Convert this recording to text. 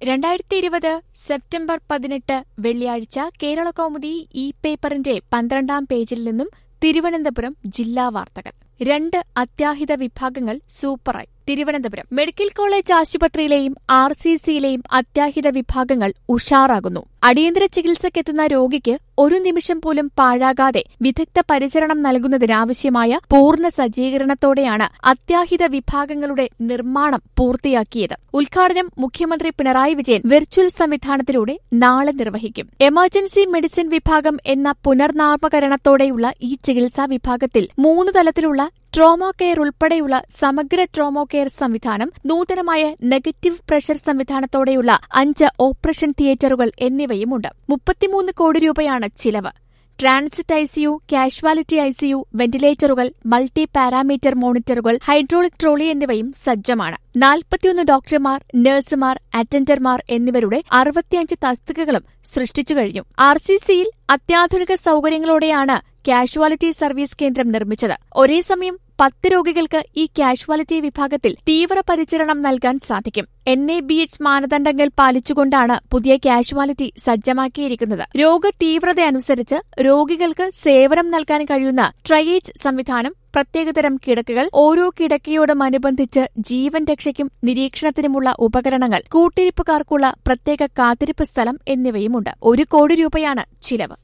രണ്ടായിരത്തി ഇരുപത് സെപ്റ്റംബർ പതിനെട്ട് വെള്ളിയാഴ്ച കേരള കൗമുദി ഇ പേപ്പറിന്റെ പന്ത്രണ്ടാം പേജിൽ നിന്നും തിരുവനന്തപുരം ജില്ലാ വാർത്തകൾ രണ്ട് അത്യാഹിത വിഭാഗങ്ങൾ സൂപ്പറായി തിരുവനന്തപുരം മെഡിക്കൽ കോളേജ് ആശുപത്രിയിലെയും ആർ സി സിയിലെയും അത്യാഹിത വിഭാഗങ്ങൾ ഉഷാറാകുന്നു അടിയന്തര ചികിത്സയ്ക്കെത്തുന്ന രോഗിക്ക് ഒരു നിമിഷം പോലും പാഴാകാതെ വിദഗ്ധ പരിചരണം നൽകുന്നതിനാവശ്യമായ പൂർണ്ണ സജ്ജീകരണത്തോടെയാണ് അത്യാഹിത വിഭാഗങ്ങളുടെ നിർമ്മാണം പൂർത്തിയാക്കിയത് ഉദ്ഘാടനം മുഖ്യമന്ത്രി പിണറായി വിജയൻ വെർച്വൽ സംവിധാനത്തിലൂടെ നാളെ നിർവഹിക്കും എമർജൻസി മെഡിസിൻ വിഭാഗം എന്ന പുനർനാമകരണത്തോടെയുള്ള ഈ ചികിത്സാ വിഭാഗത്തിൽ മൂന്ന് തലത്തിലുള്ള ട്രോമോ കെയർ ഉൾപ്പെടെയുള്ള സമഗ്ര ട്രോമോ കെയർ സംവിധാനം നൂതനമായ നെഗറ്റീവ് പ്രഷർ സംവിധാനത്തോടെയുള്ള അഞ്ച് ഓപ്പറേഷൻ തിയേറ്ററുകൾ എന്നിവയുമുണ്ട് മുപ്പത്തിമൂന്ന് കോടി രൂപയാണ് ചിലവ് ട്രാൻസിറ്റ് ഐസിയു കാഷ്വാലിറ്റി ഐസിയു വെന്റിലേറ്ററുകൾ മൾട്ടി പാരാമീറ്റർ മോണിറ്ററുകൾ ഹൈഡ്രോളിക് ട്രോളി എന്നിവയും സജ്ജമാണ് നാൽപ്പത്തിയൊന്ന് ഡോക്ടർമാർ നഴ്സുമാർ അറ്റൻഡർമാർ എന്നിവരുടെ അറുപത്തിയഞ്ച് തസ്തികകളും സൃഷ്ടിച്ചു കഴിഞ്ഞു ആർ സി സിയിൽ അത്യാധുനിക സൌകര്യങ്ങളോടെയാണ് കാഷ്വാലിറ്റി സർവീസ് കേന്ദ്രം നിർമ്മിച്ചത് ഒരേ സമയം പത്ത് രോഗികൾക്ക് ഈ കാഷ്വാലിറ്റി വിഭാഗത്തിൽ തീവ്രപരിചരണം നൽകാൻ സാധിക്കും എൻ എ ബി എച്ച് മാനദണ്ഡങ്ങൾ പാലിച്ചുകൊണ്ടാണ് പുതിയ കാഷ്വാലിറ്റി സജ്ജമാക്കിയിരിക്കുന്നത് രോഗ തീവ്രത അനുസരിച്ച് രോഗികൾക്ക് സേവനം നൽകാൻ കഴിയുന്ന ട്രയേജ് സംവിധാനം പ്രത്യേകതരം കിടക്കകൾ ഓരോ കിടക്കയോടും അനുബന്ധിച്ച് ജീവൻ രക്ഷയ്ക്കും നിരീക്ഷണത്തിനുമുള്ള ഉപകരണങ്ങൾ കൂട്ടിരിപ്പുകാർക്കുള്ള പ്രത്യേക കാത്തിരിപ്പ് സ്ഥലം എന്നിവയുമുണ്ട് ഒരു കോടി രൂപയാണ് ചിലവ്